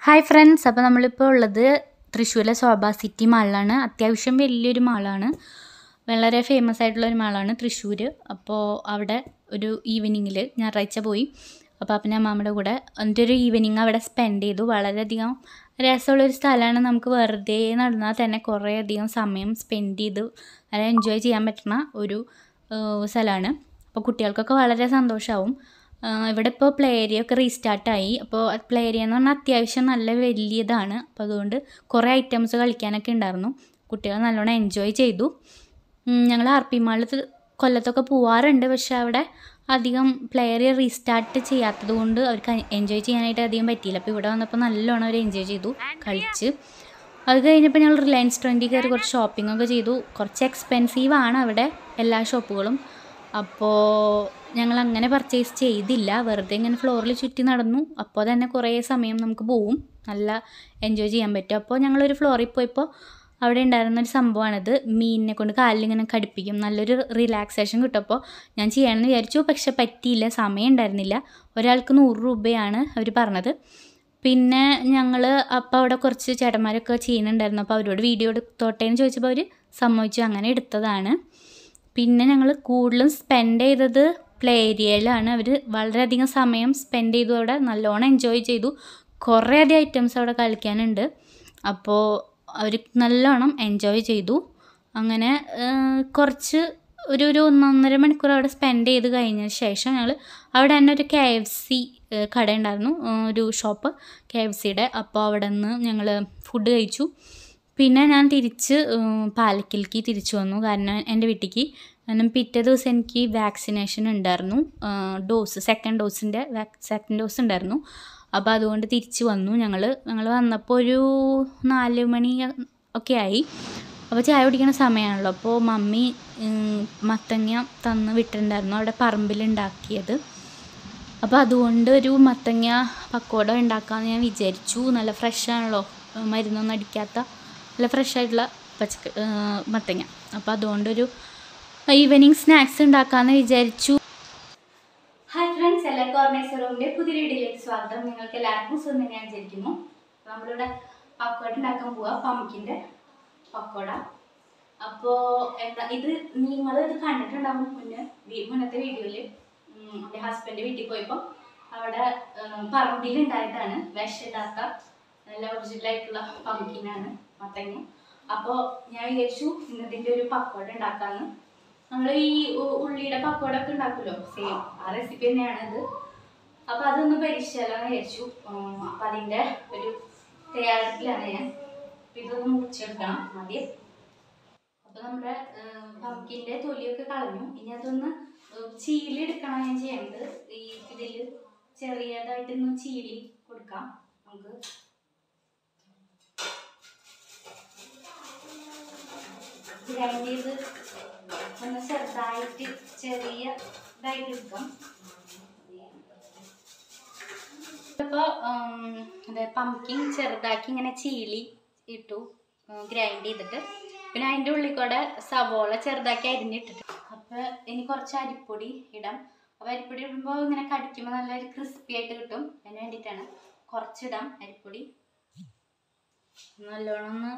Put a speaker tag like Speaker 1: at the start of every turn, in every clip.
Speaker 1: Hi friends അപ്പോൾ നമ്മളിപ്പോൾ ഉള്ളത് തൃശ്ശൂരിലെ ശോഭ സിറ്റി മാളിലാണ് അത്യാവശ്യം വലിയൊരു മാളാണ് വളരെ ഫേമസ് ആയിട്ടുള്ള ഒരു മാളാണ് തൃശ്ശൂർ അപ്പോൾ അവിടെ ഒരു ഈവനിങ്ങിൽ ഞായറാഴ്ച പോയി അപ്പോൾ അപ്പം അമ്മാമ്മയുടെ കൂടെ എന്നിട്ട് ഒരു ഈവനിങ് അവിടെ സ്പെൻഡ് ചെയ്തു വളരെയധികം രസമുള്ളൊരു സ്ഥലമാണ് നമുക്ക് വെറുതെ നടന്നാൽ തന്നെ കുറേ അധികം സമയം സ്പെൻഡ് ചെയ്ത് നല്ല എൻജോയ് ചെയ്യാൻ പറ്റുന്ന ഒരു ഏഹ്, സ്ഥലമാണ് അപ്പോൾ കുട്ടികൾക്കൊക്കെ വളരെ സന്തോഷമാവും ആഹ് ഇവിടെ ഇപ്പോൾ പ്ലേ ഏരിയ ഒക്കെ റീസ്റ്റാർട്ടായി അപ്പോൾ പ്ലേ ഏരിയ എന്ന് പറഞ്ഞാൽ അത്യാവശ്യം നല്ല വലിയതാണ് അപ്പോൾ അതുകൊണ്ട് കുറേ ഐറ്റംസ് കളിക്കാനൊക്കെ ഉണ്ടായിരുന്നു കുട്ടികൾ നല്ലോണം എൻജോയ് ചെയ്തു ഞങ്ങൾ ആർ പി മാളിൽ കൊല്ലത്തൊക്കെ പോവാറുണ്ട് പക്ഷെ അവിടെ അധികം പ്ലേ ഏരിയ റീസ്റ്റാർട്ട് ചെയ്യാത്തത് കൊണ്ട് അവർക്ക് എൻജോയ് ചെയ്യാനായിട്ട് അധികം പറ്റിയില്ല അപ്പോൾ ഇവിടെ വന്നപ്പോൾ നല്ലോണം അവർ എൻജോയ് ചെയ്തു കളിച്ച് അത് കഴിഞ്ഞപ്പോൾ ഞങ്ങൾ റിലയൻസ് ട്വൻറ്റി കയറി കുറച്ച് ഷോപ്പിംഗ് ഒക്കെ ചെയ്തു കുറച്ച് എക്സ്പെൻസീവ് ആണ് അവിടെ എല്ലാ ഷോപ്പുകളും അപ്പോൾ ഞങ്ങൾ അങ്ങനെ പർച്ചേസ് ചെയ്തില്ല വെറുതെ ഇങ്ങനെ ഫ്ലോറിൽ ചുറ്റി നടന്നു അപ്പോൾ തന്നെ കുറേ സമയം നമുക്ക് പോവും നല്ല എൻജോയ് ചെയ്യാൻ പറ്റും അപ്പോൾ ഞങ്ങളൊരു ഫ്ലോറിൽ പോയപ്പോൾ അവിടെ ഉണ്ടായിരുന്ന ഒരു സംഭവമാണിത് മീനിനെ കൊണ്ട് കാലിലിങ്ങനെ കടിപ്പിക്കും നല്ലൊരു റിലാക്സേഷൻ കിട്ടും അപ്പോൾ ഞാൻ ചെയ്യണമെന്ന് വിചാരിച്ചു പക്ഷെ പറ്റിയില്ല സമയം ഉണ്ടായിരുന്നില്ല ഒരാൾക്ക് നൂറ് രൂപയാണ് അവർ പറഞ്ഞത് പിന്നെ ഞങ്ങൾ അപ്പോൾ അവിടെ കുറച്ച് ചേട്ടന്മാരൊക്കെ ചെയ്യുന്നുണ്ടായിരുന്നു അപ്പോൾ അവരോട് വീഡിയോ എടുത്തോട്ടെ എന്ന് ചോദിച്ചപ്പോൾ അവർ സമ്മതിച്ചു അങ്ങനെ എടുത്തതാണ് പിന്നെ ഞങ്ങൾ കൂടുതലും സ്പെൻഡ് ചെയ്തത് പ്ലേ ഏരിയയിലാണ് അവർ വളരെയധികം സമയം സ്പെൻഡ് ചെയ്തു അവിടെ നല്ലോണം എൻജോയ് ചെയ്തു കുറേ അധികം ഐറ്റംസ് അവിടെ കളിക്കാനുണ്ട് അപ്പോൾ അവർ നല്ലോണം എൻജോയ് ചെയ്തു അങ്ങനെ ഏഹ്, കുറച്ച് ഒരു ഒരു ഒന്നൊന്നര മണിക്കൂർ അവിടെ സ്പെൻഡ് ചെയ്ത് കഴിഞ്ഞ ശേഷം ഞങ്ങൾ അവിടെ തന്നെ ഒരു കെ എഫ് സി കട ഉണ്ടായിരുന്നു ഏഹ്, ഒരു ഷോപ്പ് കെ എഫ് സിയുടെ അപ്പോൾ അവിടെ നിന്ന് ഞങ്ങൾ ഫുഡ് കഴിച്ചു പിന്നെ ഞാൻ തിരിച്ച് ഉം, പാലക്കിലേക്ക് തിരിച്ചു വന്നു കാരണം എൻ്റെ വീട്ടിലേക്ക് കാരണം പിറ്റേ ദിവസം എനിക്ക് വാക്സിനേഷൻ ഉണ്ടായിരുന്നു ഡോസ് സെക്കൻഡ് ഡോസിൻ്റെ സെക്കൻഡ് ഡോസ് ഉണ്ടായിരുന്നു അപ്പോൾ അതുകൊണ്ട് തിരിച്ച് വന്നു ഞങ്ങൾ ഞങ്ങൾ വന്നപ്പോൾ ഒരു നാല് മണി ഒക്കെ ആയി അപ്പോൾ ചായ കുടിക്കുന്ന സമയമാണല്ലോ അപ്പോൾ മമ്മി ഉം, മത്തങ്ങ തന്ന് വിട്ടിട്ടുണ്ടായിരുന്നു അവിടെ പറമ്പിലുണ്ടാക്കിയത് അപ്പോൾ അതുകൊണ്ട് ഒരു മത്തങ്ങ പക്കോട ഉണ്ടാക്കാമെന്ന് ഞാൻ വിചാരിച്ചു നല്ല ഫ്രഷ് ആണല്ലോ ഏഹ് മരുന്നൊന്നും അടിക്കാത്ത നല്ല ഫ്രഷ് ആയിട്ടുള്ള പച്ചക്ക ഏഹ് മത്തങ്ങ അപ്പോൾ അതുകൊണ്ടൊരു ഈവനിങ് സ്നാക്സ് ഉണ്ടാക്കാമെന്ന് വിചാരിച്ചു ഹായ് ഫ്രണ്ട്സ് എല്ലാവർക്കും ഓർഗനൈസർ റൂമിൻ്റെ പുതിയ വീഡിയോയിലേക്ക് സ്വാഗതം നിങ്ങൾക്ക് എല്ലാവർക്കും സുഖം ഞാൻ വിചാരിക്കുന്നു നമ്മളിവിടെ പക്കോട ഉണ്ടാക്കാൻ പോവാ പമ്പിൻ്റെ പക്കോട അപ്പോൾ എന്താ ഇത് നിങ്ങൾ ഇത് കണ്ടിട്ടുണ്ടാവും മുന്നേ വി- മുന്നത്തെ വീഡിയോയിൽ എൻ്റെ ഹസ്ബൻഡ് വീട്ടിൽ പോയപ്പോൾ അവിടെ പറമ്പിൽ ഉണ്ടായതാണ് വിഷമില്ലാത്ത നല്ല ഒറിജിനൽ ആയിട്ടുള്ള പമ്പിനാണ് മത്തങ്ങ അപ്പോൾ ഞാൻ വിചാരിച്ചു ഇന്നതിൻ്റെ ഒരു പക്കോട ഉണ്ടാക്കാമെന്ന് നമ്മൾ ഈ ഉ- ഉള്ളിയുടെ പക്കോട ഒക്കെ ഉണ്ടാക്കുമല്ലോ സെയിം ആ റെസിപ്പി തന്നെയാണിത് അപ്പോൾ അതൊന്ന് പരീക്ഷിച്ചാലോന്ന് വിചാരിച്ചു ഉം, അപ്പോൾ അതിൻ്റെ ഒരു തയ്യാറെടുപ്പിലാണ് ഞാൻ അപ്പോൾ ഇതൊന്ന് മുറിച്ചെടുക്കണം ആദ്യം അപ്പോൾ നമ്മുടെ പമ്പിൻ്റെ തൊലിയൊക്കെ കളഞ്ഞു ഇനി അതൊന്ന് ഏഹ്, ചീലി എടുക്കണം ഞാൻ ചെയ്യേണ്ടത് ഈ ഇതിൽ ചെറിയതായിട്ടൊന്ന് ചീലി കൊടുക്കാം നമുക്ക് ഗ്രൈൻഡ് ചെയ്ത് ഒന്ന് ചെറുതായിട്ട് ചെറിയ ഇതായിട്ട് എടുക്കാം ഇപ്പോൾ അതെ പംകിൻ ചെറുതാക്കി ഇങ്ങനെ ചീളി ഇട്ടു ഗ്രൈൻഡ് ചെയ്തിട്ട് പിന്നെ അതിൻ്റെ ഉള്ളിൽ കൂടെ സവോള ചെറുതാക്കി അരിഞ്ഞിട്ടിട്ട് അപ്പോൾ ഇനി കുറച്ച് അരിപ്പൊടി ഇടാം അപ്പോൾ അരിപ്പൊടി ഇടുമ്പോൾ ഇങ്ങനെ കടിക്കുമ്പോൾ നല്ലൊരു ക്രിസ്പി ആയിട്ട് കിട്ടും അതിന് വേണ്ടിയിട്ടാണ് കുറച്ചിടാം അരിപ്പൊടി നല്ലോണം ഒന്ന്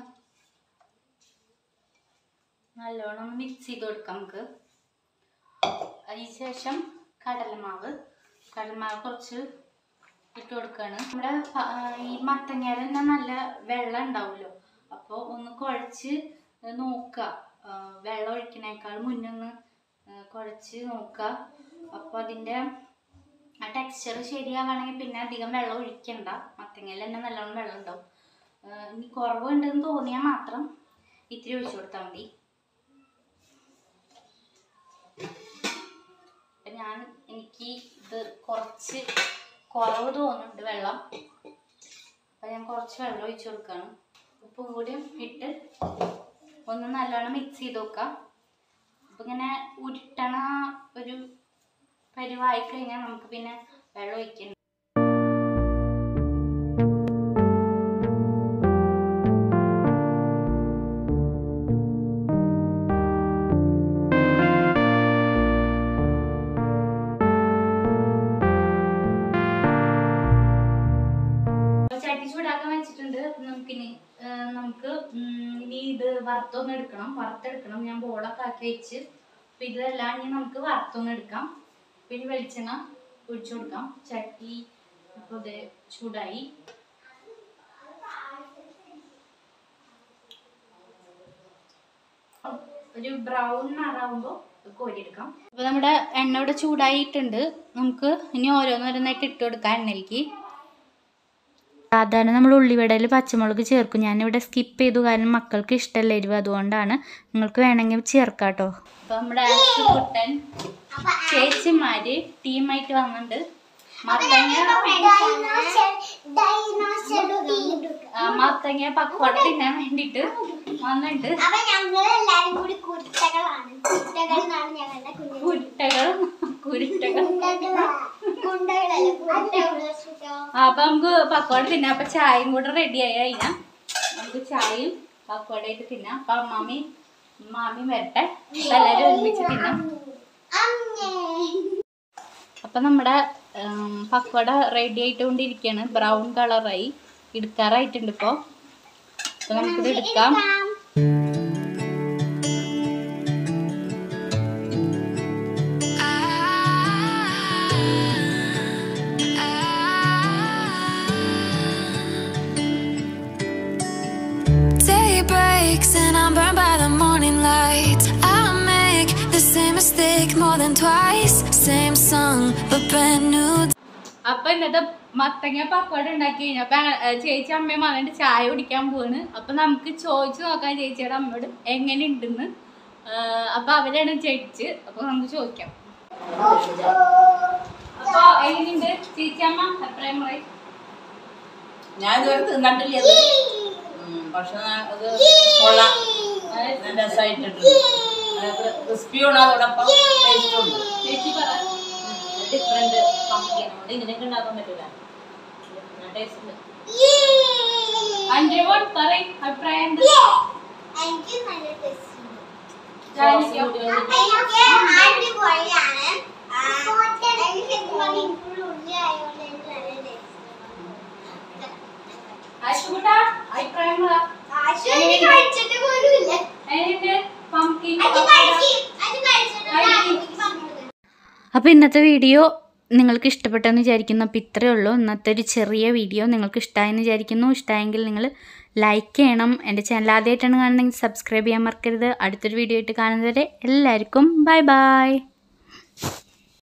Speaker 1: നല്ലോണം മിക്സ് ചെയ്ത് കൊടുക്കാം നമുക്ക് അതിനുശേഷം കടലമാവ് കടലമാവ് കുറച്ച് ഇട്ട് കൊടുക്കുകയാണ് നമ്മുടെ പ- ആ, ഈ മത്തങ്ങയിൽ തന്നെ നല്ല വെള്ളം ഉണ്ടാവുമല്ലോ അപ്പോൾ ഒന്ന് കുഴച്ച് നോക്കുക ആ, വെള്ളം ഒഴിക്കണേക്കാൾ മുന്നേ ഒന്ന് ആ, കുഴച്ച് നോക്കുക അപ്പോൾ അതിൻ്റെ ആ ടെക്സ്ചർ ശരിയാവുകയാണെങ്കിൽ പിന്നെ അധികം വെള്ളം ഒഴിക്കണ്ട മത്തങ്ങയിൽ തന്നെ നല്ലോണം വെള്ളം ഉണ്ടാവും ആ, ഇനി കുറവുണ്ടെന്ന് തോന്നിയാൽ മാത്രം ഇത്തിരി ഒഴിച്ചു കൊടുത്താൽ മതി അപ്പൊ ഞാൻ എനിക്ക് ഇത് കുറച്ച് കുറവ് തോന്നുന്നുണ്ട് വെള്ളം അപ്പം ഞാൻ കുറച്ച് വെള്ളം ഒഴിച്ചു കൊടുക്കുകയാണ് ഉപ്പും കൂടിയും ഇട്ട് ഒന്ന് നല്ലോണം മിക്സ് ചെയ്ത് നോക്കാം അപ്പം ഇങ്ങനെ ഉരുട്ടണ ഒരു പരിവായി കഴിഞ്ഞാൽ നമുക്ക് പിന്നെ വെള്ളം ഒഴിക്കണ്ട ചട്ടി ചൂടാക്കാൻ വെച്ചിട്ടുണ്ട് അപ്പൊ നമുക്കിനി ആ, നമുക്ക് ഉം, ഇനി ഇത് വറുത്തൊന്ന് എടുക്കണം വറുത്തെടുക്കണം ഞാൻ ബോളൊക്കെ ആക്കി വെച്ച് അപ്പൊ ഇതെല്ലാം ഇനി നമുക്ക് വറുത്തൊന്ന് എടുക്കാം പിന്നെ വെളിച്ചെണ്ണ ഒഴിച്ചു കൊടുക്കാം ചട്ടി അപ്പോൾ ഇത് ചൂടായി ഒരു ബ്രൗൺ നിറാവുമ്പോൾ കോരിയെടുക്കാം അപ്പോൾ നമ്മുടെ എണ്ണ ഇവിടെ ചൂടായിട്ടുണ്ട് നമുക്ക് ഇനി ഓരോന്നോരോന്നായിട്ട് ഇട്ട് കൊടുക്കാം എണ്ണയിലേക്ക് സാധാരണ നമ്മൾ ഉള്ളിവടയിൽ പച്ചമുളക് ചേർക്കും ഞാനിവിടെ സ്കിപ്പ് ചെയ്തു കാരണം മക്കൾക്ക് ഇഷ്ടമല്ല എരിവ് അതുകൊണ്ടാണ് നിങ്ങൾക്ക് വേണമെങ്കിൽ ചേർക്കാം കേട്ടോ അപ്പോൾ നമ്മുടെ കുട്ടൻ ചേച്ചിമാര് ടീമായിട്ട് വന്നിട്ടുണ്ട് മത്തങ്ങ ആ, മത്തങ്ങ പക്കോട തിന്നാൻ വേണ്ടിയിട്ട് വന്നിട്ട്
Speaker 2: അപ്പൊ ഞങ്ങൾ എല്ലാരും കൂടി കുരുട്ടകളാണ് കുരുട്ടകൾ എന്നാണ് ഞങ്ങളുടെ കുഞ്ഞു
Speaker 1: കുരുട്ടകൾ കുരുട്ടകൾ
Speaker 2: കുണ്ടകളല്ല കുരുട്ടകൾ
Speaker 1: ആ, അപ്പൊ നമുക്ക് പക്കോട തിന്നാം അപ്പൊ ചായയും കൂടെ റെഡി ആയി കഴിഞ്ഞാൽ നമുക്ക് ചായയും പക്കോടയായിട്ട് തിന്നാം അപ്പൊ അമ്മാമി മാമി വരട്ടെ അപ്പൊ എല്ലാവരും ഒരുമിച്ച് തിന്നാം അപ്പൊ നമ്മുടെ ഉം, പക്കോട റെഡി ആയിട്ടുകൊണ്ടിരിക്കുകയാണ് ബ്രൗൺ കളറായി എടുക്കാറായിട്ടുണ്ട് ഇപ്പോൾ അപ്പൊ നമുക്കിത് എടുക്കാം
Speaker 3: Day breaks and I'm burned by the morning light. I make the same mistake more than twice. Same song, but brand new.
Speaker 1: അപ്പൊ ഇന്നത്തെ മത്തങ്ങ പക്കോട ഉണ്ടാക്കി കഴിഞ്ഞു അപ്പൊ ആ, ചേച്ചി അമ്മയും വന്നിട്ട് ചായ കുടിക്കാൻ പോവാണ് അപ്പൊ നമുക്ക് ചോദിച്ചു നോക്കാം ചേച്ചിയുടെ അമ്മയോട് എങ്ങനെ ഉണ്ടെന്ന് അപ്പൊ അവരാണ് ജഡ്ജ് അപ്പൊ നമുക്ക് ചോദിക്കാം അപ്പൊ എങ്ങനെയുണ്ട് ചേച്ചി അമ്മ അഭിപ്രായം പറയും
Speaker 4: ഞാൻ ഇതുവരെ തിന്നിട്ടില്ല അത് ഉം, പക്ഷെ ഞാൻ അത് കൊള്ളാം നല്ല രസമായിട്ടുണ്ട് ക്രിസ്പിയാണ് അതോടൊപ്പം ടേസ്റ്റും ഉണ്ട്
Speaker 1: ചേച്ചി പറ
Speaker 4: ഡിഫറെന്റ് പമ്പിക്കനോട് ഇങ്ങനെയൊക്കെ ഉണ്ടാക്കാൻ പറ്റൂല ടേസ്റ്റ് ഉണ്ട്
Speaker 1: അഞ്ചു പറയും അഭിപ്രായം എന്ത്?
Speaker 2: എനിക്ക് നല്ല ടേസ്റ്റ്
Speaker 1: ജാനിക്കോ?
Speaker 2: എനിക്ക് അടിപൊളിയാണ് ആ, എനിക്ക് ഇതുപോലെ ഇപ്പോഴും ഉള്ളി ആയതുകൊണ്ട് എനിക്ക് നല്ല ടേസ്റ്റ്
Speaker 1: ആശുകുട്ടാ, അഭിപ്രായം പറ
Speaker 2: ആശുവിന് കഴിച്ചിട്ട് പോലുമില്ല
Speaker 1: എങ്ങനെയുണ്ട് പംകിൻ
Speaker 2: അത് കഴിച്ച് അത് കഴിച്ചിട്ട് ആശുവിക്ക് പറഞ്ഞു
Speaker 1: അപ്പോൾ ഇന്നത്തെ വീഡിയോ നിങ്ങൾക്ക് ഇഷ്ടപ്പെട്ടെന്ന് വിചാരിക്കുന്നു അപ്പോൾ ഇത്രയേ ഉള്ളൂ ഇന്നത്തെ ഒരു ചെറിയ വീഡിയോ നിങ്ങൾക്ക് ഇഷ്ടമായെന്ന് വിചാരിക്കുന്നു ഇഷ്ടമായെങ്കിൽ നിങ്ങൾ ലൈക്ക് ചെയ്യണം എൻ്റെ ചാനൽ ആദ്യമായിട്ടാണ് കാണുന്നതെങ്കിൽ സബ്സ്ക്രൈബ് ചെയ്യാൻ മറക്കരുത് അടുത്തൊരു വീഡിയോ ആയിട്ട് കാണുന്നവരെ എല്ലാവർക്കും ബൈ ബൈ